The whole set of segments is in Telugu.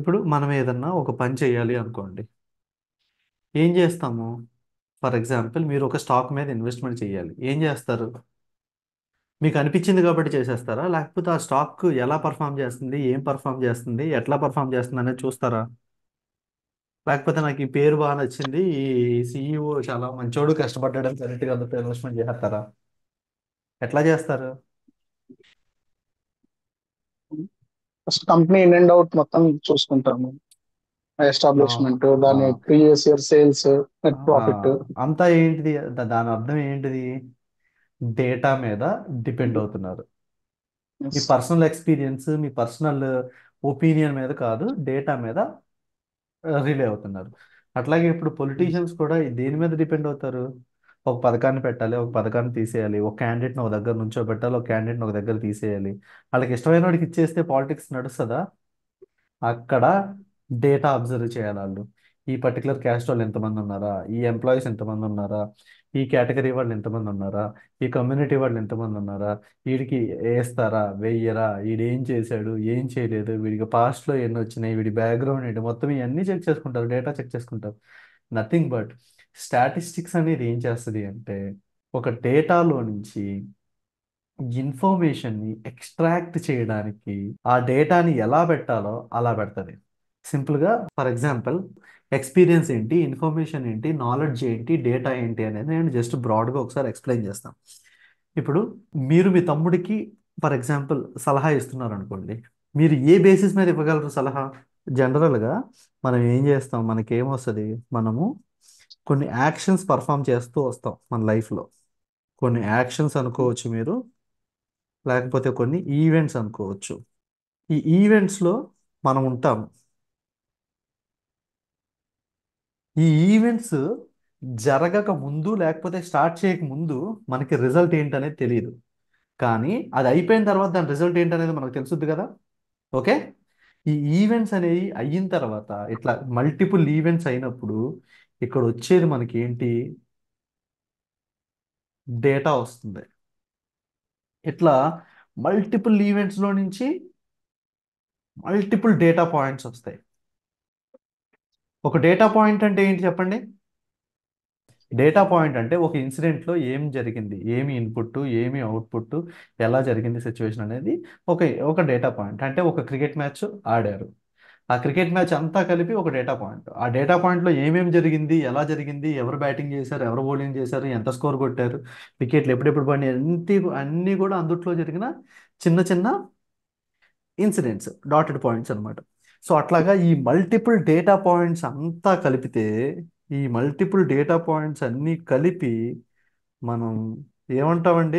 ఇప్పుడు మనం ఏదన్నా ఒక పని చేయాలి అనుకోండి ఏం చేస్తాము ఫర్ ఎగ్జాంపుల్ మీరు ఒక స్టాక్ మీద ఇన్వెస్ట్మెంట్ చేయాలి ఏం చేస్తారు మీకు అనిపించింది కాబట్టి చేసేస్తారా లేకపోతే ఆ స్టాక్ ఎలా పర్ఫామ్ చేస్తుంది ఏం పర్ఫామ్ చేస్తుంది ఎట్లా పర్ఫామ్ చేస్తుంది అనేది చూస్తారా లేకపోతే నాకు ఈ పేరు బాగా నచ్చింది ఈ సిఇఓ చాలా మంచోడు కష్టపడ్డాడని కరెక్ట్గా అందులో ఇన్వెస్ట్మెంట్ చేస్తారా ఎట్లా చేస్తారు first company in and out మొత్తం చూసుకుంటాము ఆ, ఎస్టాబ్లిష్మెంట్ దాని ఆ, ప్రీవియస్ ఇయర్ సేల్స్ నెట్ ఆ, ప్రాఫిట్ అంతా ఏంటిది దా- దాని అర్థం ఏంటిది డేటా మీద డిపెండ్ అవుతున్నారు మీ పర్సనల్ ఎక్స్పీరియన్స్ మీ పర్సనల్ ఒపీనియన్ మీద కాదు డేటా మీద రిలే అవుతున్నారు అట్లాగే ఇప్పుడు పొలిటీషియన్స్ కూడా దేని మీద డిపెండ్ అవుతారు ఒక పథకాన్ని పెట్టాలి ఒక పథకాన్ని తీసేయాలి ఒక క్యాండిడేట్ని ఒక దగ్గర నుంచోబెట్టాలి ఒక క్యాండిడేట్ని ఒక దగ్గర తీసేయాలి వాళ్ళకి ఇష్టమైన వాడికి ఇచ్చేస్తే పాలిటిక్స్ నడుస్తుందా అక్కడ డేటా అబ్జర్వ్ చేయాలి వాళ్ళు ఈ పర్టికులర్ క్యాస్ట్ వాళ్ళు ఎంతమంది ఉన్నారా ఈ ఎంప్లాయీస్ ఎంతమంది ఉన్నారా ఈ కేటగిరీ వాళ్ళు ఎంతమంది ఉన్నారా ఈ కమ్యూనిటీ వాళ్ళు ఎంతమంది ఉన్నారా వీడికి వేస్తారా వెయ్యరా వీడు ఏం చేశాడు ఏం చేయలేదు వీడికి పాస్ట్లో ఎన్ని వచ్చినాయి వీడి బ్యాక్గ్రౌండ్ ఏంటి మొత్తం ఇవన్నీ చెక్ చేసుకుంటారు డేటా చెక్ చేసుకుంటారు నథింగ్ బట్ స్టాటిస్టిక్స్ అనేది ఏం చేస్తుంది అంటే ఒక డేటాలో నుంచి ఇన్ఫర్మేషన్ని ఎక్స్ట్రాక్ట్ చేయడానికి ఆ డేటాని ఎలా పెట్టాలో అలా పెడుతుంది సింపుల్గా ఫర్ ఎగ్జాంపుల్ ఎక్స్పీరియన్స్ ఏంటి ఇన్ఫర్మేషన్ ఏంటి నాలెడ్జ్ ఏంటి డేటా ఏంటి అనేది నేను జస్ట్ బ్రాడ్గా ఒకసారి ఎక్స్ప్లెయిన్ చేస్తాను ఇప్పుడు మీరు మీ తమ్ముడికి ఫర్ ఎగ్జాంపుల్ సలహా ఇస్తున్నారు అనుకోండి మీరు ఏ బేసిస్ మీద ఇవ్వగలరు సలహా జనరల్గా మనం ఏం చేస్తాం మనకి ఏమొస్తుంది మనము కొన్ని యాక్షన్స్ పర్ఫామ్ చేస్తూ వస్తాం మన లైఫ్లో కొన్ని యాక్షన్స్ అనుకోవచ్చు మీరు లేకపోతే కొన్ని ఈవెంట్స్ అనుకోవచ్చు ఈ ఈవెంట్స్లో మనం ఉంటాం ఈ ఈవెంట్స్ జరగక ముందు లేకపోతే స్టార్ట్ చేయక ముందు మనకి రిజల్ట్ ఏంటనేది తెలియదు కానీ అది అయిపోయిన తర్వాత దాని రిజల్ట్ ఏంటనేది మనకు తెలుసుద్ది కదా ఓకే ఈ ఈవెంట్స్ అనేవి అయిన తర్వాత ఇట్లా మల్టిపుల్ ఈవెంట్స్ అయినప్పుడు ఇక్కడ వచ్చేది మనకి ఏంటి డేటా వస్తుంది ఇట్లా మల్టిపుల్ ఈవెంట్స్లో నుంచి మల్టిపుల్ డేటా పాయింట్స్ వస్తాయి ఒక డేటా పాయింట్ అంటే ఏంటి చెప్పండి డేటా పాయింట్ అంటే ఒక ఇన్సిడెంట్లో ఏం జరిగింది ఏమి ఇన్పుట్ ఏమి అవుట్పుట్ ఎలా జరిగింది సిచ్యువేషన్ అనేది ఒక ఒక డేటా పాయింట్ అంటే ఒక క్రికెట్ మ్యాచ్ ఆడారు ఆ క్రికెట్ మ్యాచ్ అంతా కలిపి ఒక డేటా పాయింట్ ఆ డేటా పాయింట్లో ఏమేమి జరిగింది ఎలా జరిగింది ఎవరు బ్యాటింగ్ చేశారు ఎవరు బౌలింగ్ చేశారు ఎంత స్కోర్ కొట్టారు వికెట్లు ఎప్పుడెప్పుడు పడినాయి అన్ని అన్నీ కూడా అందుట్లో జరిగిన చిన్న చిన్న ఇన్సిడెంట్స్ డాటెడ్ పాయింట్స్ అన్నమాట సో అట్లాగా ఈ మల్టిపుల్ డేటా పాయింట్స్ అంతా కలిపితే ఈ మల్టిపుల్ డేటా పాయింట్స్ అన్నీ కలిపి మనం ఏమంటామండి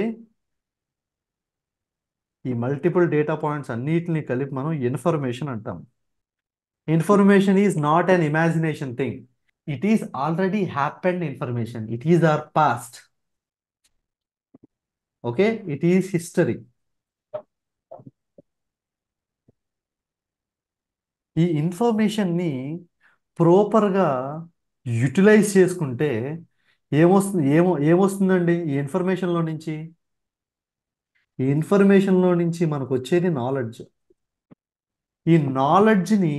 ఈ మల్టిపుల్ డేటా పాయింట్స్ అన్నిటిని కలిపి మనం ఇన్ఫర్మేషన్ అంటాం information is not an imagination thing it is already happened information it is our past okay it is history ఈ ఇన్ఫర్మేషన్ని ప్రాపర్గా యూటిలైజ్ చేసుకుంటే ఏమొస్తుంది ఏమో ఏమొస్తుందండి ఈ ఇన్ఫర్మేషన్లో నుంచి ఈ ఇన్ఫర్మేషన్లో నుంచి మనకు వచ్చేది నాలెడ్జ్ ఈ నాలెడ్జ్ని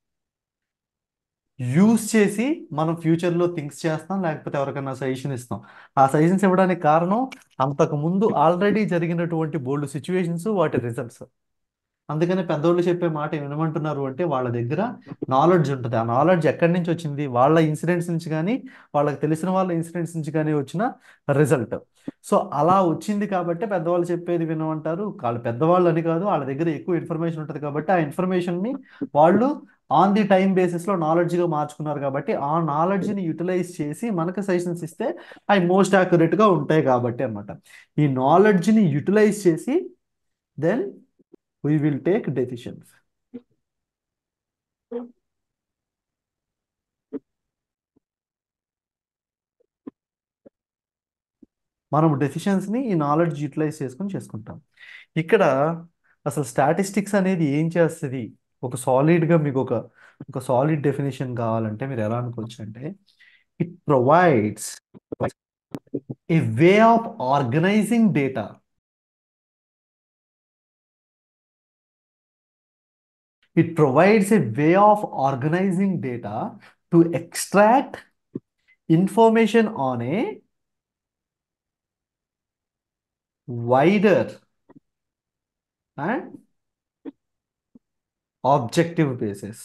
యూజ్ చేసి మనం ఫ్యూచర్లో థింక్స్ చేస్తాం లేకపోతే ఎవరికైనా సజెషన్ ఇస్తాం ఆ సజెషన్స్ ఇవ్వడానికి కారణం అంతకు ముందు ఆల్రెడీ జరిగినటువంటి బోల్డ్ సిచ్యువేషన్స్ వాటి రిజల్ట్స్ అందుకని పెద్దోళ్ళు చెప్పే మాట వినమంటున్నారు అంటే వాళ్ళ దగ్గర నాలెడ్జ్ ఉంటుంది ఆ నాలెడ్జ్ ఎక్కడి నుంచి వచ్చింది వాళ్ళ ఇన్సిడెంట్స్ నుంచి కానీ వాళ్ళకి తెలిసిన వాళ్ళ ఇన్సిడెంట్స్ నుంచి కానీ వచ్చిన రిజల్ట్ సో అలా వచ్చింది కాబట్టి పెద్దవాళ్ళు చెప్పేది వినమంటారు వాళ్ళు పెద్దవాళ్ళు అని కాదు వాళ్ళ దగ్గర ఎక్కువ ఇన్ఫర్మేషన్ ఉంటుంది కాబట్టి ఆ ఇన్ఫర్మేషన్ని వాళ్ళు ఆన్ ది టైం బేసిస్లో నాలెడ్జ్గా మార్చుకున్నారు కాబట్టి ఆ నాలెడ్జ్ని యూటిలైజ్ చేసి మనకు సజెషన్స్ ఇస్తే అవి మోస్ట్ యాక్యురేట్గా ఉంటాయి కాబట్టి అనమాట ఈ నాలెడ్జ్ని యూటిలైజ్ చేసి then we will take decisions మనం డెసిషన్స్ని ఈ నాలెడ్జ్ యూటిలైజ్ చేసుకొని చేసుకుంటాం ఇక్కడ అసలు స్టాటిస్టిక్స్ అనేది ఏం చేస్తుంది ఒక సాలిడ్గా మీకు ఒక ఒక సాలిడ్ డెఫినేషన్ కావాలంటే మీరు ఎలా అనుకోవచ్చు అంటే it provides a way of organizing data it provides a way of organizing data to extract information on a wider and objective basis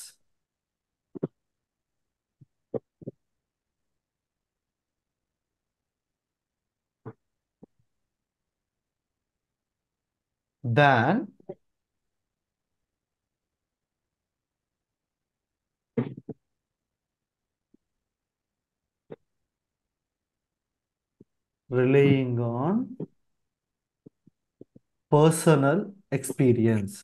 than relying on personal experience.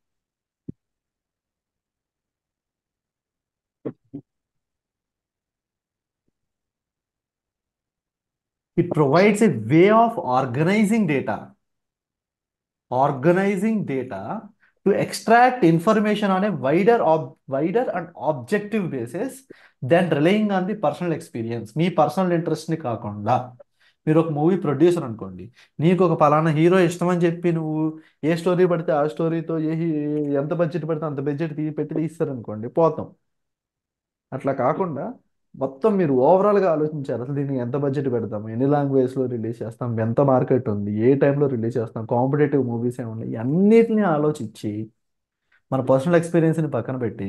It provides a way of organizing data, organizing data to extract information on a wider ob wider and objective basis than relying on the personal experience. మీ పర్సనల్ ఇంట్రెస్ట్ని కాకుండా మీరు ఒక మూవీ ప్రొడ్యూసర్ అనుకోండి నీకు ఒక పలానా హీరో ఇష్టం అని చెప్పి నువ్వు ఏ స్టోరీ పడితే ఆ స్టోరీతో ఏ హీ- ఎంత బడ్జెట్ పడితే అంత బడ్జెట్ తీ పెట్టి తీస్తారనుకోండి పోతాం అట్లా కాకుండా మొత్తం మీరు ఓవరాల్గా ఆలోచించారు అసలు దీనికి ఎంత బడ్జెట్ పెడతాం ఎన్ని లాంగ్వేజ్లో రిలీజ్ చేస్తాం ఎంత మార్కెట్ ఉంది ఏ టైంలో రిలీజ్ చేస్తాం కాంపిటేటివ్ మూవీస్ ఏమున్నాయి అన్నిటిని ఆలోచించి మన పర్సనల్ ఎక్స్పీరియన్స్ని పక్కన పెట్టి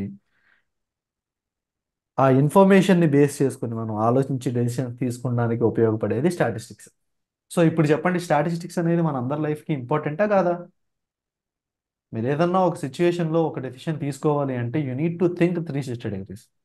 ఆ ఇన్ఫర్మేషన్ని బేస్ చేసుకుని మనం ఆలోచించి డెసిషన్ తీసుకోవడానికి ఉపయోగపడేది స్టాటిస్టిక్స్ సో ఇప్పుడు చెప్పండి స్టాటిస్టిక్స్ అనేది మన అందరి లైఫ్కి ఇంపార్టెంటా కాదా మీరు ఏదన్నా ఒక సిచ్యువేషన్లో ఒక డెసిషన్ తీసుకోవాలి అంటే you need to think three sixty degrees